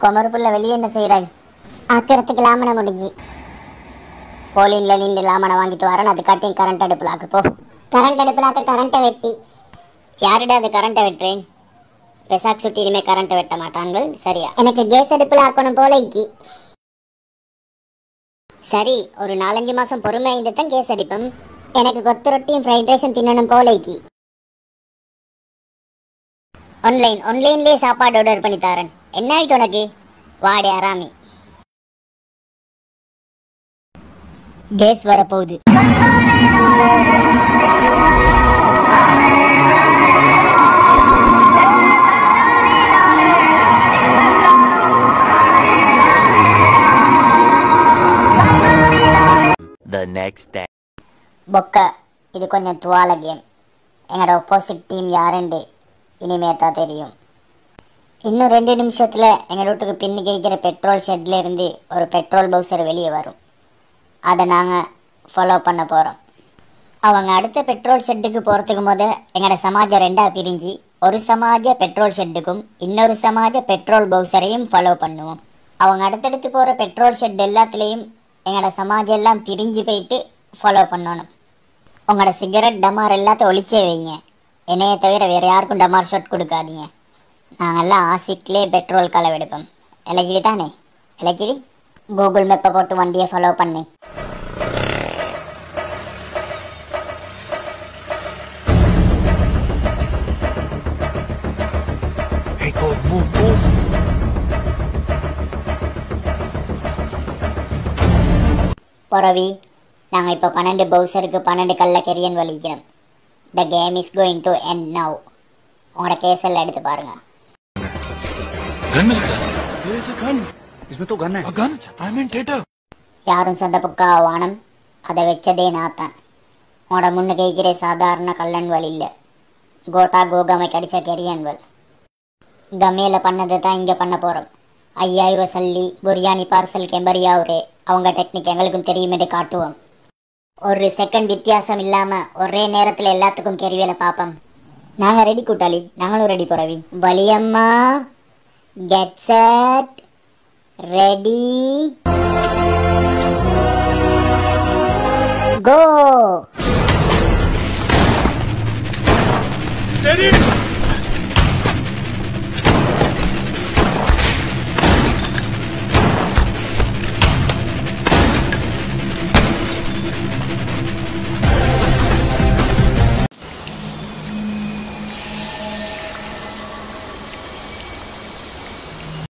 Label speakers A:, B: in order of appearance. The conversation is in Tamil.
A: குமரு புள்ள வெளியே என்ன செய்கிறாய்
B: ஆக்கிறதுக்கு லாமனை முடிஞ்சு
A: போலின்ல நின்று லாமனை வாங்கிட்டு வரேன் அது காட்டியும் கரண்ட் அடுப்பில் ஆக்கு போ
B: கரண்ட் அடுப்பிலாக்க கரண்ட்டை வெட்டி
A: யாருடா அது கரண்ட்டை வெட்டுறேன் பெசாக் சுட்டி இனிமே கரண்ட்டை வெட்ட மாட்டான்கள் சரியா
B: எனக்கு கேஸ் அடுப்பில் ஆக்கணும் போல இக்கி
A: சரி ஒரு நாலஞ்சு மாசம் பொறுமையா இருந்து தான் கேஸ் அடிப்போம்
B: எனக்கு கொத்து ரொட்டியும் ஃப்ரைட் ரைஸும் தின்னணும் போல இக்கி
A: ஆன்லைன் ஆன்லைன்லயே சாப்பாடு ஆர்டர் பண்ணி தரேன் என்ன ஆயிட்டு உனக்கு வாடி அராமி கேஸ் வரப்போகுது
C: The next day.
A: பொக்க இது கொஞ்சம் துவால கேம் எங்களோட ஒப்போசிட் டீம் யாருண்டு இனிமே தான் தெரியும் இன்னும் ரெண்டு நிமிஷத்தில் எங்கள் வீட்டுக்கு பின்னு கேட்கிற பெட்ரோல் ஷெட்ல இருந்து ஒரு பெட்ரோல் பவுசர் வெளியே வரும் அதை நாங்கள் ஃபாலோ பண்ண போகிறோம் அவங்க அடுத்த பெட்ரோல் ஷெட்டுக்கு போகிறதுக்கு முத எங்களோட சமாஜம் ரெண்டாக பிரிஞ்சு ஒரு சமாஜ பெட்ரோல் ஷெட்டுக்கும் இன்னொரு சமாஜ பெட்ரோல் பவுசரையும் ஃபாலோ பண்ணுவோம் அவங்க அடுத்தடுத்து போகிற பெட்ரோல் ஷெட் எல்லாத்துலேயும் எங்களோட சமாஜம் எல்லாம் பிரிஞ்சு போயிட்டு ஃபாலோ பண்ணணும் உங்களோட சிகரெட் டமார் எல்லாத்தையும் ஒழிச்சே வைங்க என்னைய தவிர வேறு யாருக்கும் டமார் ஷாட் கொடுக்காதீங்க நாங்கெல்லாம் ஆசிட்லேயே பெட்ரோல் கலவெடுப்போம் இலக்கிடி தானே இலக்கிடி கூகுள் மேப்பை போட்டு வண்டியை ஃபாலோ பண்ணு
C: Hey, go, move, move.
A: பொறவி நாங்கள் இப்போ பன்னெண்டு பவுசருக்கு பன்னெண்டு கல்ல கெரியன் வலிக்கிறோம் the game is going to end now உங்களோட கேஸ் எல்லாம் எடுத்து பாருங்க
D: गन मिल गया
C: There is a gun. इसमें तो गन है
D: गन आई मीन टेटर
A: யாரும் சந்த புக்கா வானம் அதை வச்சதே நாத்தான் உன்னோட முன்னு கைக்கிற சாதாரண கல்லன் வல் இல்லை கோட்டா கோகமை கடிச்ச கெரியன் வல் கம்மியில் பண்ணதை தான் இங்கே பண்ண போகிறோம் ஐயாயிரம் சல்லி பிரியாணி பார்சல் கெம்பரியாவுரே அவங்க டெக்னிக் எங்களுக்கும் தெரியுமென்று காட்டுவோம் ஒரு செகண்ட் வித்தியாசம் இல்லாமல் ஒரே நேரத்தில் எல்லாத்துக்கும் கெரிவேலை பார்ப்போம் நாங்கள் ரெடி கூட்டாளி நாங்களும் ரெடி போகிறவி வலியம்மா get set ready Go!
D: Steady